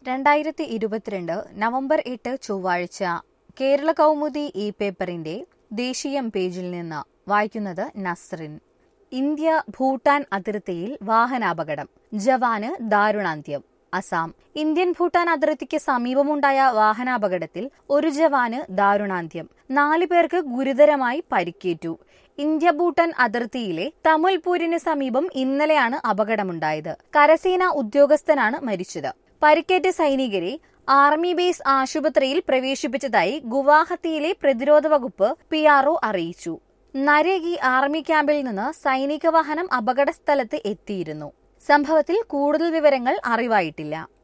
രണ്ടായിരത്തി ഇരുപത്തിരണ്ട് നവംബർ എട്ട് ചൊവ്വാഴ്ച കേരള കൗമുദി ഈ പേപ്പറിന്റെ ദേശീയം പേജിൽ നിന്ന് വായിക്കുന്നത് നസ്റിൻ ഇന്ത്യ ഭൂട്ടാൻ അതിർത്തിയിൽ വാഹനാപകടം ജവാന് ദാരുണാന്ത്യം അസാം ഇന്ത്യൻ ഭൂട്ടാൻ അതിർത്തിക്ക് സമീപമുണ്ടായ വാഹനാപകടത്തിൽ ഒരു ജവാന് ദാരുണാന്ത്യം നാലു പേർക്ക് ഗുരുതരമായി പരിക്കേറ്റു ഇന്ത്യ ഭൂട്ടാൻ അതിർത്തിയിലെ തമുൽപൂരിന് സമീപം ഇന്നലെയാണ് അപകടമുണ്ടായത് കരസേന ഉദ്യോഗസ്ഥനാണ് മരിച്ചത് പരിക്കേറ്റ സൈനികരെ ആർമി ബേസ് ആശുപത്രിയിൽ പ്രവേശിപ്പിച്ചതായി ഗുവാഹത്തിയിലെ പ്രതിരോധ വകുപ്പ് പി അറിയിച്ചു നരേഗി ആർമി ക്യാമ്പിൽ നിന്ന് സൈനിക വാഹനം അപകട സ്ഥലത്ത് എത്തിയിരുന്നു സംഭവത്തിൽ കൂടുതൽ വിവരങ്ങൾ അറിവായിട്ടില്ല